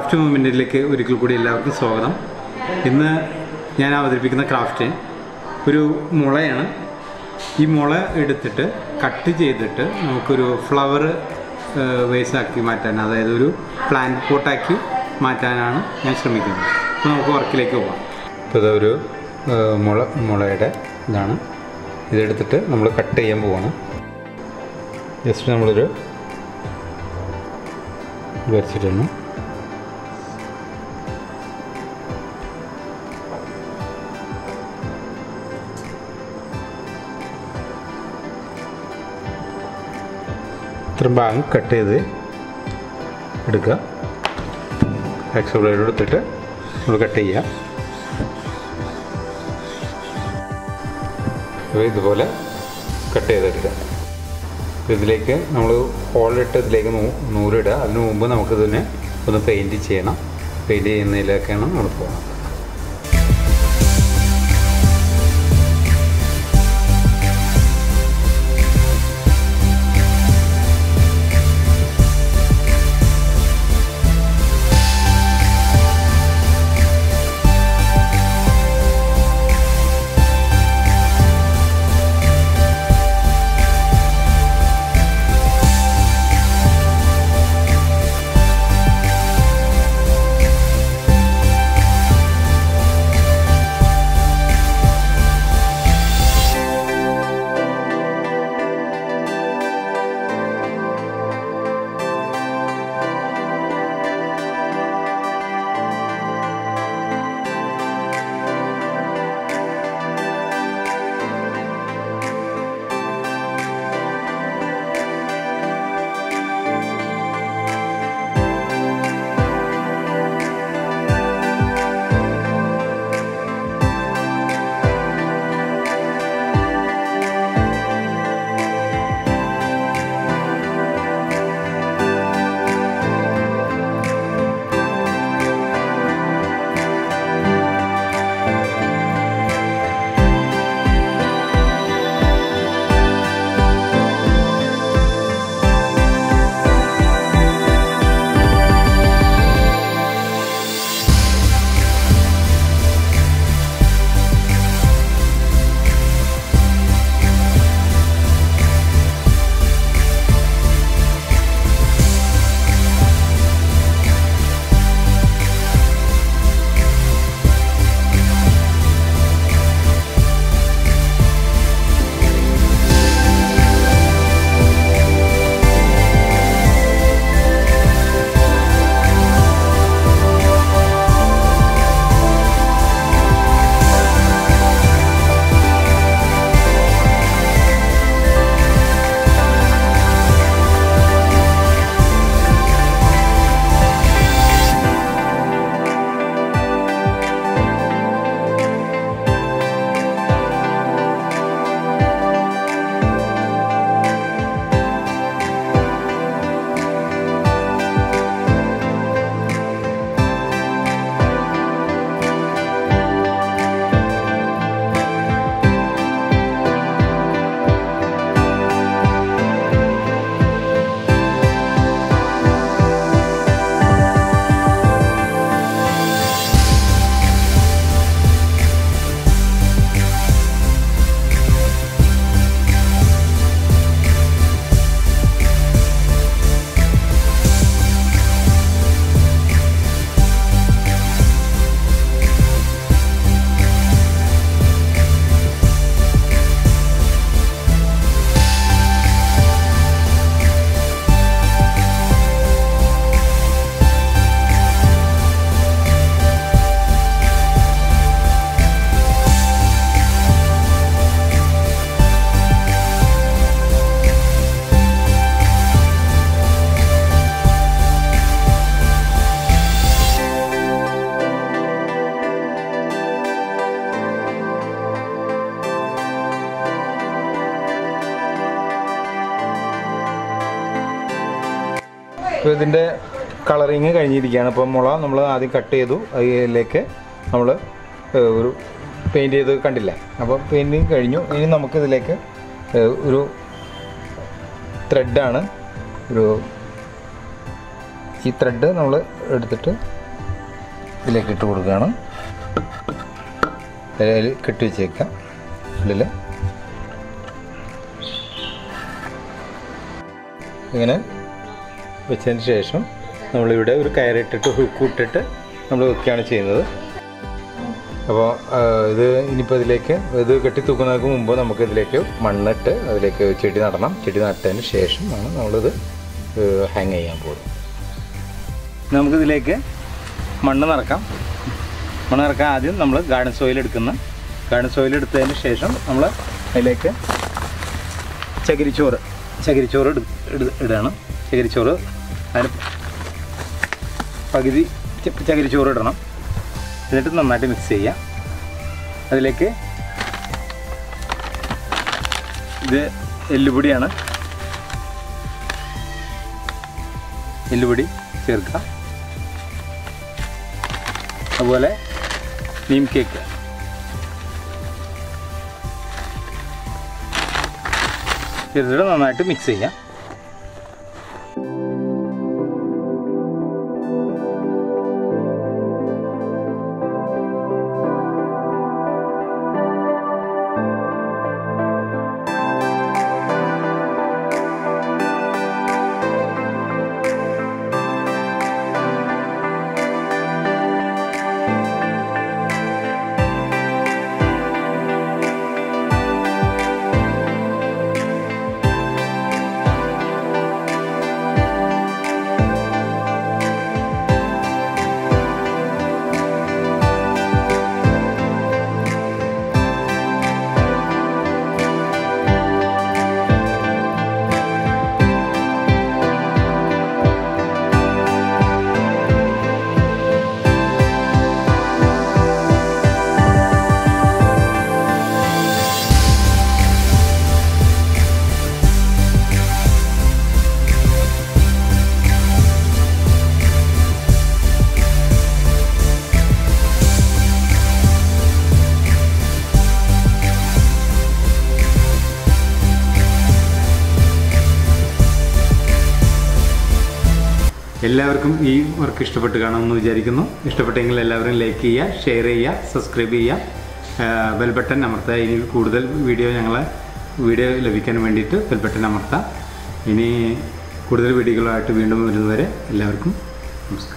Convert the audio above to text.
craft മൂവ്മെൻറ്റിലേക്ക് ഒരിക്കൽ കൂടി എല്ലാവർക്കും സ്വാഗതം ഇന്ന് ഞാൻ അവതരിപ്പിക്കുന്ന ക്രാഫ്റ്റ് ഒരു മുളയാണ് ഈ മുള എടുത്തിട്ട് കട്ട് ചെയ്തിട്ട് നമുക്കൊരു ഫ്ലവർ വേസാക്കി മാറ്റാൻ അതായത് ഒരു പ്ലാന്റ് പോട്ടാക്കി മാറ്റാനാണ് ഞാൻ ശ്രമിക്കുന്നത് അപ്പോൾ നമുക്ക് വർക്കിലേക്ക് പോകാം ഇപ്പോൾ ഇതൊരു മുള മുളയുടെ ഇതാണ് ഇതെടുത്തിട്ട് നമ്മൾ കട്ട് ചെയ്യാൻ പോവാണ് ജസ്റ്റ് നമ്മളൊരു വരച്ചിട്ടാണ് ഇത്ര ഭാഗം കട്ട് ചെയ്ത് എടുക്കുക എക്സ് ബ്ലേഡ് എടുത്തിട്ട് നമ്മൾ കട്ട് ചെയ്യുക അപ്പോൾ ഇതുപോലെ കട്ട് ചെയ്തെടുക്കുക ഇതിലേക്ക് നമ്മൾ ഹോളിട്ട് ഇതിലേക്ക് നൂ നൂറിടുക അതിന് മുമ്പ് നമുക്കിതിനെ ഒന്ന് പെയിൻറ്റ് ചെയ്യണം പെയിൻറ്റ് ചെയ്യുന്നതിലേക്കാണ് നമ്മൾ പോകുന്നത് ഇപ്പോൾ ഇതിൻ്റെ കളറിങ് കഴിഞ്ഞിരിക്കുകയാണ് അപ്പോൾ മുള നമ്മൾ ആദ്യം കട്ട് ചെയ്തു അതിലേക്ക് നമ്മൾ ഒരു പെയിൻറ് ചെയ്ത് കണ്ടില്ല അപ്പോൾ പെയിൻറ്റിങ് കഴിഞ്ഞു ഇനി നമുക്കിതിലേക്ക് ഏഹ്, ഒരു ത്രെഡാണ് ഒരു ഈ ത്രെഡ് നമ്മൾ എടുത്തിട്ട് ഇതിലേക്ക് ഇട്ട് കൊടുക്കുകയാണ് അതിൽ കെട്ടി വെച്ചേക്കാം ഉള്ളിൽ ഇങ്ങനെ വെച്ചതിന് ശേഷം നമ്മളിവിടെ ഒരു കയറിട്ടിട്ട് ഹുക്ക് ഇട്ടിട്ട് നമ്മൾ വെക്കുകയാണ് ചെയ്യുന്നത് അപ്പോൾ ഇത് ഇനിയിപ്പോൾ ഇതിലേക്ക് ഇത് കെട്ടി തൂക്കുന്നതിന് മുമ്പ് നമുക്ക് ഇതിലേക്ക് മണ്ണിട്ട് അതിലേക്ക് ചെടി നടണം ചെടി നട്ടതിന് ശേഷമാണ് നമ്മളിത് ഹാങ് ചെയ്യാൻ പോകുന്നത് നമുക്കിതിലേക്ക് മണ്ണ് നിറക്കാം മണ്ണ് നിറക്കാൻ ആദ്യം നമ്മൾ ഗാർഡൻ സോയിൽ എടുക്കുന്ന ഗാർഡൻ സോയിൽ എടുത്തതിന് ശേഷം നമ്മൾ അതിലേക്ക് ചകിരിച്ചോറ് ചകിരിച്ചോറ് ഇട- ഇട- ഇടണം ചകിരിച്ചോറ് അതിന് പകുതി ച- ചകിരിച്ചോറ് ഇടണം എന്നിട്ട് നന്നായിട്ട് മിക്സ് ചെയ്യാം അതിലേക്ക് ഇത് എല്ലുപൊടിയാണ് എല്ലുപൊടി ചേർക്കുക അതുപോലെ നീം കേക്ക് ചേർത്തിട്ട് നന്നായിട്ട് മിക്സ് ചെയ്യാം എല്ലാവർക്കും ഈ വർക്ക് ഇഷ്ടപ്പെട്ട് കാണുമെന്ന് വിചാരിക്കുന്നു ഇഷ്ടപ്പെട്ടെങ്കിൽ എല്ലാവരും ലൈക്ക് ചെയ്യുക ഷെയർ ചെയ്യുക സബ്സ്ക്രൈബ് ചെയ്യുക ബെൽ ബട്ടൺ അമർത്തുക ഇനി കൂടുതൽ വീഡിയോ ഞങ്ങളെ വീഡിയോ ലഭിക്കാൻ വേണ്ടിയിട്ട് ബെൽ ബട്ടൺ അമർത്താം ഇനി കൂടുതൽ വീഡിയോകളായിട്ട് വീണ്ടും വരുന്നവരെ എല്ലാവർക്കും നമസ്കാരം